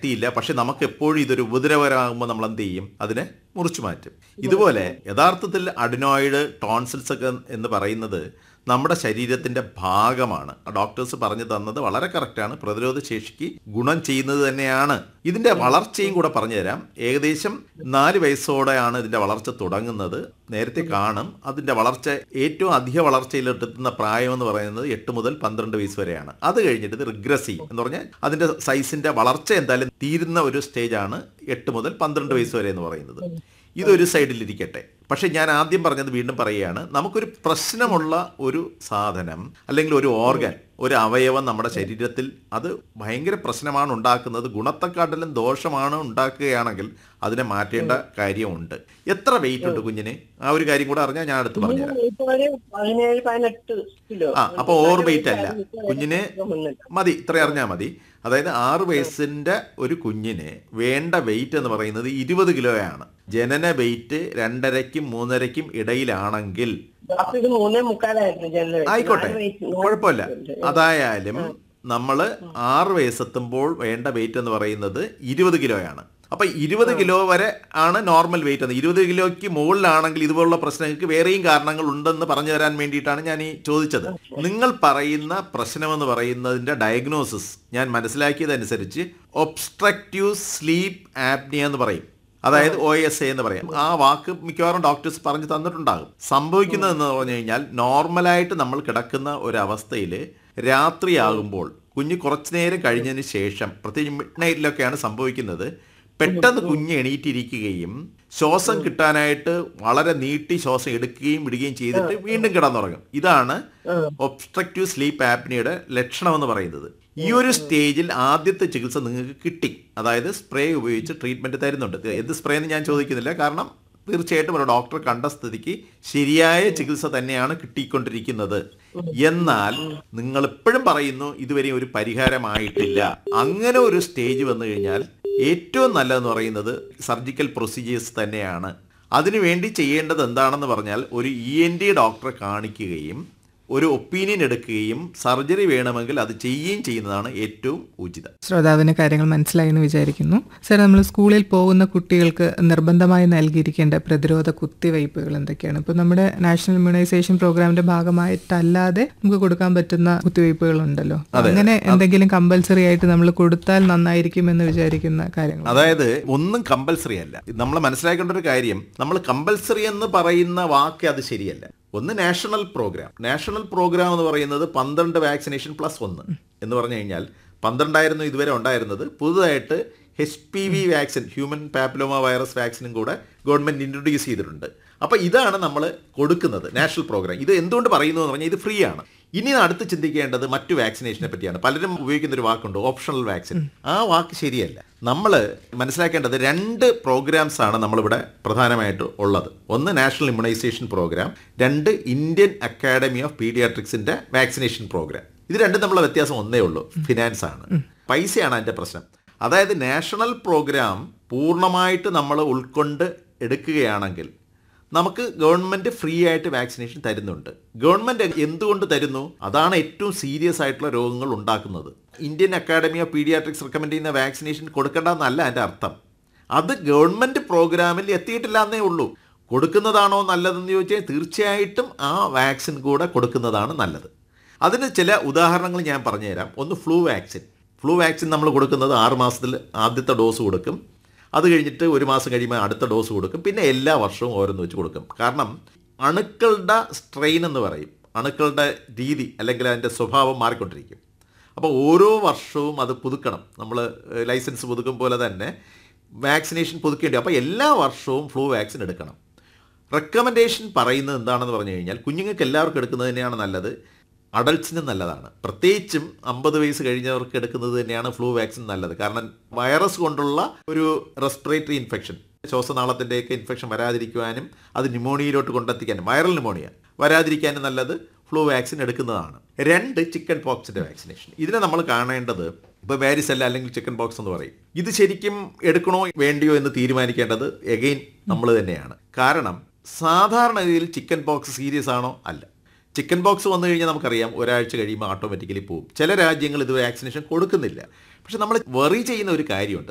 ശക്തിയില്ല പക്ഷെ നമുക്ക് എപ്പോഴും ഇതൊരു ഉപദ്രവകരമാകുമ്പോൾ നമ്മൾ എന്ത് ചെയ്യും അതിനെ മുറിച്ചു മാറ്റും ഇതുപോലെ യഥാർത്ഥത്തിൽ അഡിനോയിഡ് ടോൺസിൽസ് ഒക്കെ എന്ന് പറയുന്നത് നമ്മുടെ ശരീരത്തിന്റെ ഭാഗമാണ് ഡോക്ടേഴ്സ് പറഞ്ഞു തന്നത് വളരെ കറക്റ്റാണ് പ്രതിരോധ ശേഷിക്ക് ഗുണം ചെയ്യുന്നത് തന്നെയാണ് ഇതിന്റെ വളർച്ചയും കൂടെ പറഞ്ഞു തരാം ഏകദേശം നാല് വയസ്സോടെയാണ് ഇതിന്റെ വളർച്ച തുടങ്ങുന്നത് നേരത്തെ കാണും അതിന്റെ വളർച്ച ഏറ്റവും അധിക വളർച്ചയിലെത്തുന്ന പ്രായം എന്ന് പറയുന്നത് എട്ട് മുതൽ പന്ത്രണ്ട് വയസ്സ് വരെയാണ് അത് കഴിഞ്ഞിട്ട് ഇത് റിഗ്രസീവ് എന്ന് പറഞ്ഞാൽ അതിന്റെ സൈസിന്റെ വളർച്ച എന്തായാലും തീരുന്ന ഒരു സ്റ്റേജാണ് എട്ട് മുതൽ പന്ത്രണ്ട് വയസ്സ് വരെ എന്ന് പറയുന്നത് ഇതൊരു സൈഡിലിരിക്കട്ടെ പക്ഷെ ഞാൻ ആദ്യം പറഞ്ഞത് വീണ്ടും പറയുകയാണ് നമുക്കൊരു പ്രശ്നമുള്ള ഒരു സാധനം അല്ലെങ്കിൽ ഒരു ഓർഗൻ ഒരു അവയവം നമ്മുടെ ശരീരത്തിൽ അത് ഭയങ്കര പ്രശ്നമാണ് ഉണ്ടാക്കുന്നത് ഗുണത്തെക്കാട്ടിലും ദോഷമാണ് ഉണ്ടാക്കുകയാണെങ്കിൽ അതിനെ മാറ്റേണ്ട കാര്യമുണ്ട് എത്ര വെയിറ്റ് ഉണ്ട് കുഞ്ഞിന് ആ ഒരു കാര്യം കൂടെ അറിഞ്ഞാൽ ഞാൻ അടുത്ത് പറഞ്ഞുതരാം ഇപ്പൊ ഒരു പതിനേഴ് പതിനെട്ട് കിലോ ആ അപ്പൊ ഓവർ വെയിറ്റ് അല്ല കുഞ്ഞിന് മതി ഇത്ര അറിഞ്ഞാൽ മതി അതായത് ആറ് വയസ്സിന്റെ ഒരു കുഞ്ഞിന് വേണ്ട വെയിറ്റ് എന്ന് പറയുന്നത് ഇരുപത് കിലോയാണ് ജനന വെയിറ്റ് രണ്ടരയ്ക്കും മൂന്നരയ്ക്കും ഇടയിലാണെങ്കിൽ അപ്പൊ ഇത് മൂന്നേ മുക്കാലായിരുന്നു ജനറൽ ആയിക്കോട്ടെ കുഴപ്പമില്ല അതായാലും നമ്മൾ ആറ് വയസ്സെത്തുമ്പോൾ വേണ്ട വെയിറ്റ് എന്ന് പറയുന്നത് ഇരുപത് കിലോയാണ് അപ്പൊ ഇരുപത് കിലോ വരെ ആണ് നോർമൽ വെയിറ്റ് എന്ന് ഇരുപത് കിലോയ്ക്ക് മുകളിലാണെങ്കിൽ ഇതുപോലുള്ള പ്രശ്നങ്ങൾക്ക് വേറെയും കാരണങ്ങൾ ഉണ്ടെന്ന് പറഞ്ഞു തരാൻ വേണ്ടിയിട്ടാണ് ഞാൻ ഈ ചോദിച്ചത് നിങ്ങൾ പറയുന്ന പ്രശ്നമെന്ന് പറയുന്നതിന്റെ ഡയഗ്നോസിസ് ഞാൻ മനസ്സിലാക്കിയതനുസരിച്ച് ഒബ്സ്ട്രക്റ്റീവ് സ്ലീപ്പ് ആപ്നിയ എന്ന് പറയും അതായത് ഒ എസ് എ എന്ന് പറയാം ആ വാക്ക് മിക്കവാറും ഡോക്ടേഴ്സ് പറഞ്ഞു തന്നിട്ടുണ്ടാകും സംഭവിക്കുന്നത് എന്ന് പറഞ്ഞു കഴിഞ്ഞാൽ നോർമലായിട്ട് നമ്മൾ കിടക്കുന്ന ഒരവസ്ഥയിൽ രാത്രിയാകുമ്പോൾ കുഞ്ഞ് കുറച്ചു നേരം കഴിഞ്ഞതിന് ശേഷം പ്രത്യേകിച്ച് മിഡ് നൈറ്റിലൊക്കെയാണ് സംഭവിക്കുന്നത് പെട്ടെന്ന് കുഞ്ഞ് എണീറ്റിരിക്കുകയും ശ്വാസം കിട്ടാനായിട്ട് വളരെ നീട്ടി ശ്വാസം എടുക്കുകയും വിടുകയും ചെയ്തിട്ട് വീണ്ടും കിടന്നുറങ്ങും ഇതാണ് ഒബ്സ്ട്രക്റ്റീവ് സ്ലീപ്പ് ആപ്നിയുടെ ലക്ഷണം എന്ന് പറയുന്നത് ഈ ഒരു സ്റ്റേജിൽ ആദ്യത്തെ ചികിത്സ നിങ്ങൾക്ക് കിട്ടി അതായത് സ്പ്രേ ഉപയോഗിച്ച് ട്രീറ്റ്മെന്റ് തരുന്നുണ്ട് എന്ത് സ്പ്രേ എന്ന് ഞാൻ ചോദിക്കുന്നില്ല കാരണം തീർച്ചയായിട്ടും ഒരു ഡോക്ടർ കണ്ട സ്ഥിതിക്ക് ശരിയായ ചികിത്സ തന്നെയാണ് കിട്ടിക്കൊണ്ടിരിക്കുന്നത് എന്നാൽ നിങ്ങൾ എപ്പോഴും പറയുന്നു ഇതുവരെ ഒരു പരിഹാരമായിട്ടില്ല അങ്ങനെ ഒരു സ്റ്റേജ് വന്നു കഴിഞ്ഞാൽ ഏറ്റവും നല്ലതെന്ന് പറയുന്നത് സർജിക്കൽ പ്രൊസീജിയേഴ്സ് തന്നെയാണ് അതിനുവേണ്ടി ചെയ്യേണ്ടത് എന്താണെന്ന് പറഞ്ഞാൽ ഒരു ഇ എൻ ഡി ഡോക്ടറെ കാണിക്കുകയും ഒരു ഒപ്പീനിയൻ എടുക്കുകയും സർജറി വേണമെങ്കിൽ അത് ചെയ്യുകയും ചെയ്യുന്നതാണ് ഏറ്റവും ഉചിതം ശ്രോതാവിന് കാര്യങ്ങൾ മനസ്സിലായി എന്ന് വിചാരിക്കുന്നു സാർ നമ്മൾ സ്കൂളിൽ പോകുന്ന കുട്ടികൾക്ക് നിർബന്ധമായി നൽകിയിരിക്കേണ്ട പ്രതിരോധ കുത്തിവയ്പ്പുകൾ എന്തൊക്കെയാണ് ഇപ്പോൾ നമ്മുടെ നാഷണൽ ഇമ്മ്യൂണൈസേഷൻ പ്രോഗ്രാമിന്റെ ഭാഗമായിട്ടല്ലാതെ നമുക്ക് കൊടുക്കാൻ പറ്റുന്ന കുത്തിവയ്പ്പുകൾ ഉണ്ടല്ലോ അങ്ങനെ എന്തെങ്കിലും കമ്പൽസറി ആയിട്ട് നമ്മൾ കൊടുത്താൽ നന്നായിരിക്കും എന്ന് വിചാരിക്കുന്ന കാര്യങ്ങൾ അതായത് ഒന്നും കമ്പൽസറി അല്ല നമ്മൾ മനസ്സിലാക്കേണ്ട ഒരു കാര്യം നമ്മൾ കമ്പൽസറി എന്ന് പറയുന്ന വാക്ക് അത് ശരിയല്ല ഒന്ന് നാഷണൽ പ്രോഗ്രാം നാഷണൽ പ്രോഗ്രാം എന്ന് പറയുന്നത് പന്ത്രണ്ട് വാക്സിനേഷൻ പ്ലസ് ഒന്ന് എന്ന് പറഞ്ഞു കഴിഞ്ഞാൽ പന്ത്രണ്ടായിരുന്നു ഇതുവരെ ഉണ്ടായിരുന്നത് പുതുതായിട്ട് H P V vaccine human papilloma virus വാക്സിനും കൂടെ ഗവൺമെന്റ് ഇൻട്രൊഡ്യൂസ് ചെയ്തിട്ടുണ്ട് അപ്പോൾ ഇതാണ് നമ്മൾ കൊടുക്കുന്നത് നാഷണൽ പ്രോഗ്രാം ഇത് എന്തുകൊണ്ട് പറയുന്നു എന്ന് പറഞ്ഞാൽ ഇത് ഫ്രീ ആണ് ഇനി അടുത്ത് ചിന്തിക്കേണ്ടത് മറ്റു വാക്സിനേഷനെ പറ്റിയാണ് പലരും ഉപയോഗിക്കുന്ന ഒരു വാക്കുണ്ട് ഓപ്ഷണൽ വാക്സിൻ ആ വാക്ക് ശരിയല്ല നമ്മൾ മനസ്സിലാക്കേണ്ടത് രണ്ട് പ്രോഗ്രാംസ് ആണ് നമ്മളിവിടെ പ്രധാനമായിട്ട് ഉള്ളത് ഒന്ന് നാഷണൽ ഇമ്മ്യൂണൈസേഷൻ പ്രോഗ്രാം രണ്ട് ഇന്ത്യൻ അക്കാഡമി ഓഫ് പീഡിയാട്രിക്സിന്റെ വാക്സിനേഷൻ പ്രോഗ്രാം ഇത് രണ്ടും തമ്മിലുള്ള വ്യത്യാസം ഒന്നേ ഉള്ളൂ ഫിനാൻസ് ആണ് പൈസയാണ് അതിന്റെ പ്രശ്നം അതായത് നാഷണൽ പ്രോഗ്രാം പൂർണ്ണമായിട്ട് നമ്മൾ ഉൾക്കൊണ്ട് എടുക്കുകയാണെങ്കിൽ നമുക്ക് ഗവൺമെന്റ് ഫ്രീ ആയിട്ട് വാക്സിനേഷൻ തരുന്നുണ്ട് ഗവൺമെന്റ് എന്തുകൊണ്ട് തരുന്നു അതാണ് ഏറ്റവും സീരിയസ് ആയിട്ടുള്ള രോഗങ്ങൾ ഉണ്ടാക്കുന്നത് Indian academy of paediatrics recommend ചെയ്യുന്ന വാക്സിനേഷൻ കൊടുക്കേണ്ടെന്നല്ല എൻ്റെ അർത്ഥം അത് ഗവൺമെന്റ് പ്രോഗ്രാമിൽ എത്തിയിട്ടില്ല എന്നേ ഉള്ളൂ കൊടുക്കുന്നതാണോ നല്ലതെന്ന് ചോദിച്ചാൽ തീർച്ചയായിട്ടും ആ വാക്സിൻ കൂടെ കൊടുക്കുന്നതാണ് നല്ലത് അതിന് ചില ഉദാഹരണങ്ങൾ ഞാൻ പറഞ്ഞുതരാം ഒന്ന് ഫ്ലൂ വാക്സിൻ ഫ്ലൂ വാക്സിൻ നമ്മൾ കൊടുക്കുന്നത് ആറ് മാസത്തിൽ ആദ്യത്തെ ഡോസ് കൊടുക്കും അത് കഴിഞ്ഞിട്ട് ഒരു മാസം കഴിയുമ്പോൾ അടുത്ത ഡോസ് കൊടുക്കും പിന്നെ എല്ലാ വർഷവും ഓരോന്ന് വെച്ച് കൊടുക്കും കാരണം അണുക്കളുടെ സ്ട്രെയിൻ എന്ന് പറയും അണുക്കളുടെ രീതി അല്ലെങ്കിൽ അതിൻ്റെ സ്വഭാവം മാറിക്കൊണ്ടിരിക്കും അപ്പോൾ ഓരോ വർഷവും അത് പുതുക്കണം നമ്മൾ ലൈസൻസ് പുതുക്കും പോലെ തന്നെ വാക്സിനേഷൻ പുതുക്കേണ്ടി അപ്പോൾ എല്ലാ വർഷവും ഫ്ലൂ വാക്സിൻ എടുക്കണം റെക്കമെൻഡേഷൻ പറയുന്നത് എന്താണെന്ന് പറഞ്ഞു കഴിഞ്ഞാൽ കുഞ്ഞുങ്ങൾക്ക് എല്ലാവർക്കും എടുക്കുന്നത് തന്നെയാണ് നല്ലത് അഡൾട്ട്സിന് നല്ലതാണ് പ്രത്യേകിച്ചും അമ്പത് വയസ്സ് കഴിഞ്ഞവർക്ക് എടുക്കുന്നത് തന്നെയാണ് ഫ്ലൂ വാക്സിൻ നല്ലത് കാരണം വൈറസ് കൊണ്ടുള്ള ഒരു റെസ്പിറേറ്ററി ഇൻഫെക്ഷൻ ശ്വാസനാളത്തിൻ്റെയൊക്കെ ഇൻഫെക്ഷൻ വരാതിരിക്കുവാനും അത് ന്യൂമോണിയയിലോട്ട് കൊണ്ടെത്തിക്കാനും വൈറൽ ന്യൂമോണിയ വരാതിരിക്കാനും നല്ലത് ഫ്ലൂ വാക്സിൻ എടുക്കുന്നതാണ് രണ്ട് ചിക്കൻ പോക്സിന്റെ വാക്സിനേഷൻ ഇതിനെ നമ്മൾ കാണേണ്ടത് ഇപ്പോൾ വാരിസെല്ല അല്ലെങ്കിൽ ചിക്കൻ പോക്സ് എന്ന് പറയും ഇത് ശരിക്കും എടുക്കണോ വേണ്ടിയോ എന്ന് തീരുമാനിക്കേണ്ടത് എഗെയിൻ നമ്മൾ തന്നെയാണ് കാരണം സാധാരണഗതിയിൽ ചിക്കൻ പോക്സ് സീരിയസ് ആണോ അല്ല ചിക്കൻ ബോക്സ് വന്നു കഴിഞ്ഞാൽ നമുക്കറിയാം ഒരാഴ്ച കഴിയുമ്പോൾ ഓട്ടോമാറ്റിക്കലി പോകും ചില രാജ്യങ്ങൾ ഇത് വാക്സിനേഷൻ കൊടുക്കുന്നില്ല പക്ഷെ നമ്മൾ വെറി ചെയ്യുന്ന ഒരു കാര്യമുണ്ട്